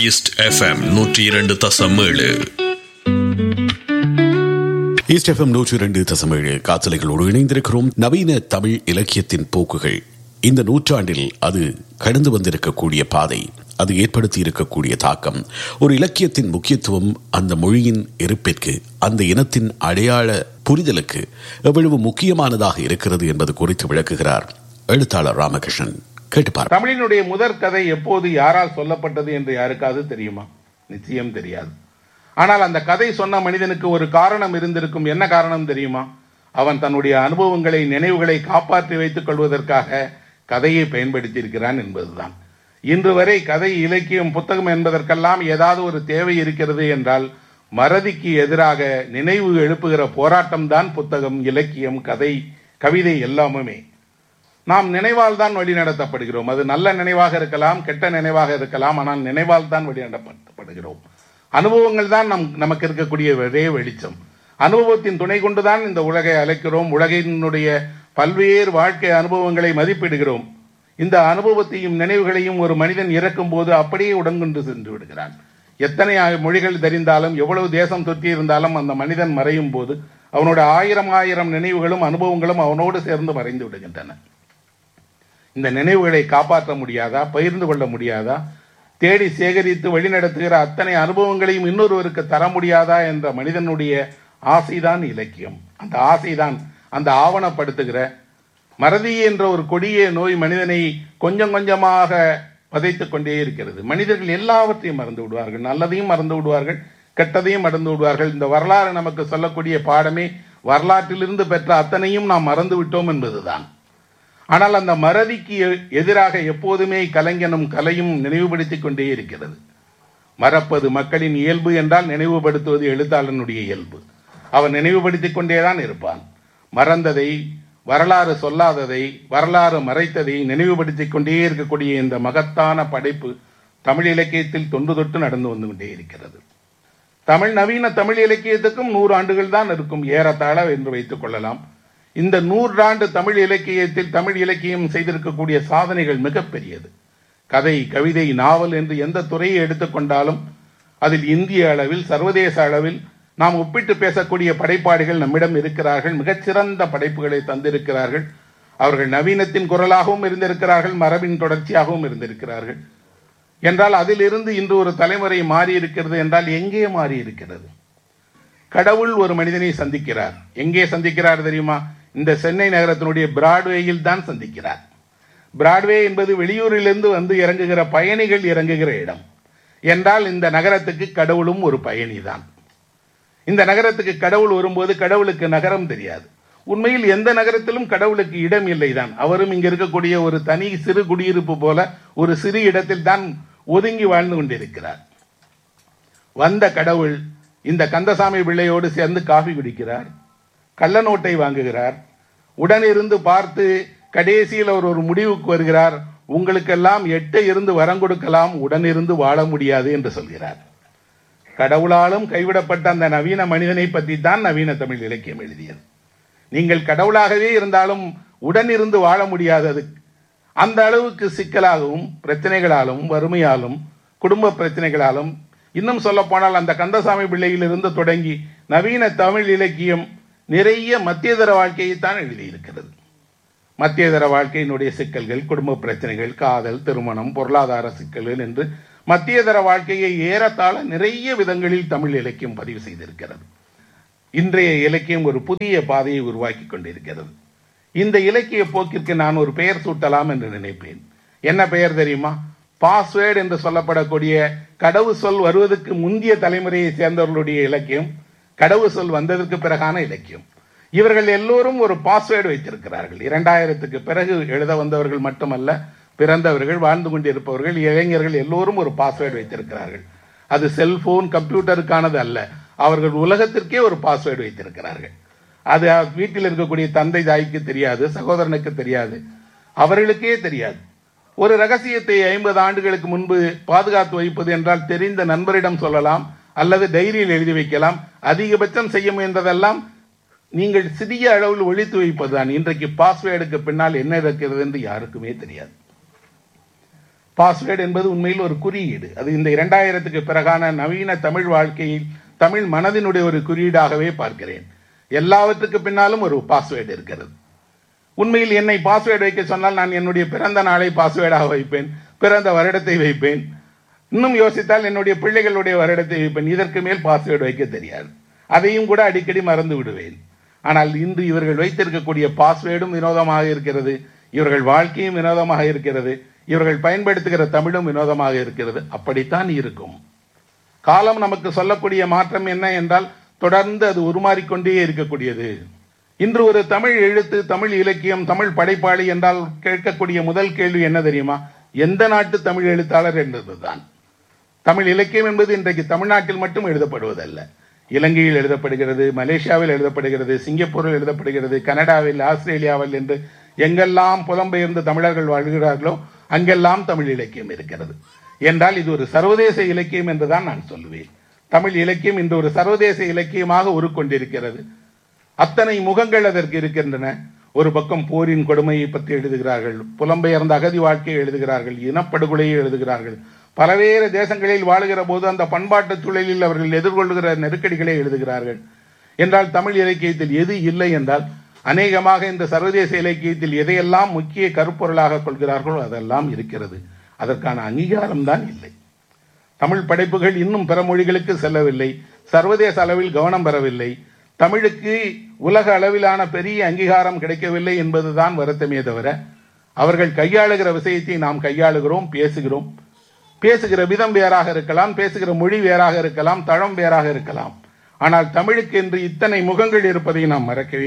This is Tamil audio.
ஈஸ்ட் எஃப்எம் நூற்றி இரண்டு தசம் ஏழு ஈஸ்ட் எஃப்எம் நூற்றி இரண்டு தசமேழு காத்தலைகளோடு இணைந்திருக்கிறோம் நவீன தமிழ் இலக்கியத்தின் போக்குகள் இந்த நூற்றாண்டில் அது கடந்து வந்திருக்கக்கூடிய பாதை அது ஏற்படுத்தி இருக்கக்கூடிய தாக்கம் ஒரு இலக்கியத்தின் முக்கியத்துவம் அந்த மொழியின் இருப்பிற்கு அந்த இனத்தின் அடையாள புரிதலுக்கு எவ்வளவு முக்கியமானதாக இருக்கிறது என்பது குறித்து விளக்குகிறார் எழுத்தாளர் ராமகிருஷ்ணன் கேட்டுப்பார் தமிழினுடைய முதற் கதை எப்போது யாரால் சொல்லப்பட்டது என்று யாருக்காவது தெரியுமா நிச்சயம் தெரியாது ஆனால் அந்த கதை சொன்ன மனிதனுக்கு ஒரு காரணம் இருந்திருக்கும் என்ன காரணம் தெரியுமா அவன் தன்னுடைய அனுபவங்களை நினைவுகளை காப்பாற்றி வைத்துக் கொள்வதற்காக கதையை பயன்படுத்தி இருக்கிறான் என்பதுதான் இன்று வரை கதை இலக்கியம் புத்தகம் என்பதற்கெல்லாம் ஏதாவது ஒரு தேவை இருக்கிறது என்றால் மறதிக்கு எதிராக நினைவு எழுப்புகிற போராட்டம் தான் புத்தகம் இலக்கியம் கதை கவிதை எல்லாமுமே நாம் நினைவால் தான் வழிநடத்தப்படுகிறோம் அது நல்ல நினைவாக இருக்கலாம் கெட்ட நினைவாக இருக்கலாம் ஆனால் நினைவால் தான் வழிநடத்தப்படுகிறோம் அனுபவங்கள் தான் நம் நமக்கு இருக்கக்கூடிய ஒரே வெளிச்சம் அனுபவத்தின் துணை கொண்டுதான் இந்த உலகை அழைக்கிறோம் உலகினுடைய பல்வேறு வாழ்க்கை அனுபவங்களை மதிப்பிடுகிறோம் இந்த அனுபவத்தையும் நினைவுகளையும் ஒரு மனிதன் இறக்கும் போது அப்படியே உடன்கொண்டு சென்று விடுகிறான் எத்தனை மொழிகள் தெரிந்தாலும் எவ்வளவு தேசம் தொற்றி இருந்தாலும் அந்த மனிதன் மறையும் போது அவனோட ஆயிரம் ஆயிரம் நினைவுகளும் அனுபவங்களும் அவனோடு சேர்ந்து மறைந்து விடுகின்றன இந்த நினைவுகளை காப்பாற்ற முடியாதா பகிர்ந்து கொள்ள முடியாதா தேடி சேகரித்து வழிநடத்துகிற அத்தனை அனுபவங்களையும் இன்னொருவருக்கு தர முடியாதா என்ற மனிதனுடைய ஆசைதான் இலக்கியம் அந்த ஆசைதான் அந்த ஆவணப்படுத்துகிற மறதி என்ற ஒரு கொடிய நோய் மனிதனை கொஞ்சம் கொஞ்சமாக வதைத்துக் கொண்டே இருக்கிறது மனிதர்கள் எல்லாவற்றையும் மறந்து விடுவார்கள் நல்லதையும் மறந்து விடுவார்கள் கெட்டதையும் மறந்து விடுவார்கள் இந்த வரலாறு நமக்கு சொல்லக்கூடிய பாடமே வரலாற்றிலிருந்து பெற்ற அத்தனையும் நாம் மறந்து விட்டோம் என்பதுதான் ஆனால் அந்த மறதிக்கு எதிராக எப்போதுமே கலைஞனும் கலையும் நினைவுபடுத்திக் கொண்டே இருக்கிறது மறப்பது மக்களின் இயல்பு என்றால் நினைவுபடுத்துவது எழுத்தாளனுடைய இயல்பு அவன் நினைவுபடுத்திக் கொண்டேதான் இருப்பான் மறந்ததை வரலாறு சொல்லாததை வரலாறு மறைத்ததை நினைவுபடுத்திக் கொண்டே இருக்கக்கூடிய இந்த மகத்தான படைப்பு தமிழ் இலக்கியத்தில் தொன்று தொட்டு நடந்து வந்து கொண்டே இருக்கிறது தமிழ் நவீன தமிழ் இலக்கியத்துக்கும் நூறு ஆண்டுகள் தான் இருக்கும் ஏறத்தாழ என்று வைத்துக் கொள்ளலாம் இந்த நூறாண்டு தமிழ் இலக்கியத்தில் தமிழ் இலக்கியம் செய்திருக்கக்கூடிய சாதனைகள் மிகப்பெரியது கதை கவிதை நாவல் என்று எந்த துறையை எடுத்துக்கொண்டாலும் அதில் இந்திய அளவில் சர்வதேச அளவில் நாம் ஒப்பிட்டு பேசக்கூடிய படைப்பாளிகள் நம்மிடம் இருக்கிறார்கள் மிகச்சிறந்த படைப்புகளை தந்திருக்கிறார்கள் அவர்கள் நவீனத்தின் குரலாகவும் இருந்திருக்கிறார்கள் மரபின் தொடர்ச்சியாகவும் இருந்திருக்கிறார்கள் என்றால் அதிலிருந்து இன்று ஒரு தலைமுறை மாறி இருக்கிறது என்றால் எங்கே மாறி இருக்கிறது கடவுள் ஒரு மனிதனை சந்திக்கிறார் எங்கே சந்திக்கிறார் தெரியுமா இந்த சென்னை நகரத்தினுடைய பிராட்வேயில் தான் சந்திக்கிறார் பிராட்வே என்பது வெளியூரிலிருந்து வந்து இறங்குகிற பயணிகள் இறங்குகிற இடம் என்றால் இந்த நகரத்துக்கு கடவுளும் ஒரு பயணி தான் இந்த நகரத்துக்கு கடவுள் வரும்போது கடவுளுக்கு நகரம் தெரியாது உண்மையில் எந்த நகரத்திலும் கடவுளுக்கு இடம் இல்லைதான் அவரும் இங்க இருக்கக்கூடிய ஒரு தனி சிறு குடியிருப்பு போல ஒரு சிறு இடத்தில் தான் ஒதுங்கி வாழ்ந்து கொண்டிருக்கிறார் வந்த கடவுள் இந்த கந்தசாமி பிள்ளையோடு சேர்ந்து காஃபி குடிக்கிறார் கள்ள நோட்டை வாங்குகிறார் உடனிருந்து பார்த்து கடைசியில் அவர் ஒரு முடிவுக்கு வருகிறார் உங்களுக்கெல்லாம் எட்ட இருந்து வரம் கொடுக்கலாம் உடனிருந்து வாழ முடியாது என்று சொல்கிறார் கடவுளாலும் கைவிடப்பட்ட அந்த நவீன மனிதனை பற்றி தான் நவீன தமிழ் இலக்கியம் எழுதியது நீங்கள் கடவுளாகவே இருந்தாலும் உடனிருந்து வாழ முடியாதது அந்த அளவுக்கு சிக்கலாகவும் பிரச்சனைகளாலும் வறுமையாலும் குடும்ப பிரச்சனைகளாலும் இன்னும் சொல்ல போனால் அந்த கந்தசாமி பிள்ளையிலிருந்து தொடங்கி நவீன தமிழ் இலக்கியம் நிறைய மத்தியதர வாழ்க்கையை தான் எழுதியிருக்கிறது மத்தியதர வாழ்க்கையினுடைய சிக்கல்கள் குடும்ப பிரச்சனைகள் காதல் திருமணம் பொருளாதார சிக்கல்கள் என்று மத்தியதர வாழ்க்கையை ஏறத்தாழ நிறைய விதங்களில் தமிழ் இலக்கியம் பதிவு செய்திருக்கிறது இன்றைய இலக்கியம் ஒரு புதிய பாதையை உருவாக்கி கொண்டிருக்கிறது இந்த இலக்கிய போக்கிற்கு நான் ஒரு பெயர் சூட்டலாம் என்று நினைப்பேன் என்ன பெயர் தெரியுமா பாஸ்வேர்டு என்று சொல்லப்படக்கூடிய கடவு சொல் வருவதற்கு முந்தைய தலைமுறையை சேர்ந்தவர்களுடைய இலக்கியம் கடவு சொல் வந்ததற்கு பிறகான இலக்கியம் இவர்கள் எல்லோரும் ஒரு பாஸ்வேர்டு வைத்திருக்கிறார்கள் இரண்டாயிரத்துக்கு பிறகு எழுத வந்தவர்கள் மட்டுமல்ல பிறந்தவர்கள் வாழ்ந்து கொண்டிருப்பவர்கள் இளைஞர்கள் எல்லோரும் ஒரு பாஸ்வேர்டு வைத்திருக்கிறார்கள் அது செல்போன் கம்ப்யூட்டருக்கானது அல்ல அவர்கள் உலகத்திற்கே ஒரு பாஸ்வேர்டு வைத்திருக்கிறார்கள் அது வீட்டில் இருக்கக்கூடிய தந்தை தாய்க்கு தெரியாது சகோதரனுக்கு தெரியாது அவர்களுக்கே தெரியாது ஒரு ரகசியத்தை ஐம்பது ஆண்டுகளுக்கு முன்பு பாதுகாத்து வைப்பது என்றால் தெரிந்த நண்பரிடம் சொல்லலாம் அல்லது டைரியில் எழுதி வைக்கலாம் அதிகபட்சம் செய்ய முயன்றதெல்லாம் நீங்கள் சிறிய அளவில் ஒழித்து வைப்பதுதான் இன்றைக்கு பாஸ்வேர்டுக்கு பின்னால் என்ன இருக்கிறது என்று யாருக்குமே தெரியாது பாஸ்வேர்டு என்பது உண்மையில் ஒரு குறியீடு அது இந்த இரண்டாயிரத்துக்கு பிறகான நவீன தமிழ் வாழ்க்கையில் தமிழ் மனதினுடைய ஒரு குறியீடாகவே பார்க்கிறேன் எல்லாவற்றுக்கு பின்னாலும் ஒரு பாஸ்வேர்டு இருக்கிறது உண்மையில் என்னை பாஸ்வேர்டு வைக்க சொன்னால் நான் என்னுடைய பிறந்த நாளை பாஸ்வேர்டாக வைப்பேன் பிறந்த வருடத்தை வைப்பேன் இன்னும் யோசித்தால் என்னுடைய பிள்ளைகளுடைய வருடத்தை வைப்பேன் இதற்கு மேல் பாஸ்வேர்டு வைக்க தெரியாது அதையும் கூட அடிக்கடி மறந்து விடுவேன் ஆனால் இன்று இவர்கள் வைத்திருக்கக்கூடிய பாஸ்வேர்டும் வினோதமாக இருக்கிறது இவர்கள் வாழ்க்கையும் வினோதமாக இருக்கிறது இவர்கள் பயன்படுத்துகிற தமிழும் வினோதமாக இருக்கிறது அப்படித்தான் இருக்கும் காலம் நமக்கு சொல்லக்கூடிய மாற்றம் என்ன என்றால் தொடர்ந்து அது உருமாறிக்கொண்டே இருக்கக்கூடியது இன்று ஒரு தமிழ் எழுத்து தமிழ் இலக்கியம் தமிழ் படைப்பாளி என்றால் கேட்கக்கூடிய முதல் கேள்வி என்ன தெரியுமா எந்த நாட்டு தமிழ் எழுத்தாளர் என்பதுதான் தமிழ் இலக்கியம் என்பது இன்றைக்கு தமிழ்நாட்டில் மட்டும் எழுதப்படுவதல்ல இலங்கையில் எழுதப்படுகிறது மலேசியாவில் எழுதப்படுகிறது சிங்கப்பூரில் எழுதப்படுகிறது கனடாவில் ஆஸ்திரேலியாவில் என்று எங்கெல்லாம் புலம்பெயர்ந்து தமிழர்கள் வாழ்கிறார்களோ அங்கெல்லாம் தமிழ் இலக்கியம் இருக்கிறது என்றால் இது ஒரு சர்வதேச இலக்கியம் என்றுதான் நான் சொல்லுவேன் தமிழ் இலக்கியம் இன்று ஒரு சர்வதேச இலக்கியமாக உருக்கொண்டிருக்கிறது அத்தனை முகங்கள் அதற்கு இருக்கின்றன ஒரு பக்கம் போரின் கொடுமையை பற்றி எழுதுகிறார்கள் புலம்பெயர்ந்த அகதி வாழ்க்கையை எழுதுகிறார்கள் இனப்படுகொலையை எழுதுகிறார்கள் பல்வேறு தேசங்களில் வாழுகிற போது அந்த பண்பாட்டு சூழலில் அவர்கள் எதிர்கொள்கிற நெருக்கடிகளை எழுதுகிறார்கள் என்றால் தமிழ் இலக்கியத்தில் எது இல்லை என்றால் அநேகமாக இந்த சர்வதேச இலக்கியத்தில் எதையெல்லாம் முக்கிய கருப்பொருளாக கொள்கிறார்களோ அதெல்லாம் இருக்கிறது அதற்கான அங்கீகாரம் தான் இல்லை தமிழ் படைப்புகள் இன்னும் பிற மொழிகளுக்கு செல்லவில்லை சர்வதேச அளவில் கவனம் பெறவில்லை தமிழுக்கு உலக அளவிலான பெரிய அங்கீகாரம் கிடைக்கவில்லை என்பதுதான் வருத்தமே தவிர அவர்கள் கையாளுகிற விஷயத்தை நாம் கையாளுகிறோம் பேசுகிறோம் பேசுகிற விதம் வேறாக இருக்கலாம் பேசுகிற மொழி வேறாக இருக்கலாம் தளம் வேறாக இருக்கலாம் ஆனால் தமிழுக்கு என்று இத்தனை முகங்கள் இருப்பதை நாம் மறக்கவே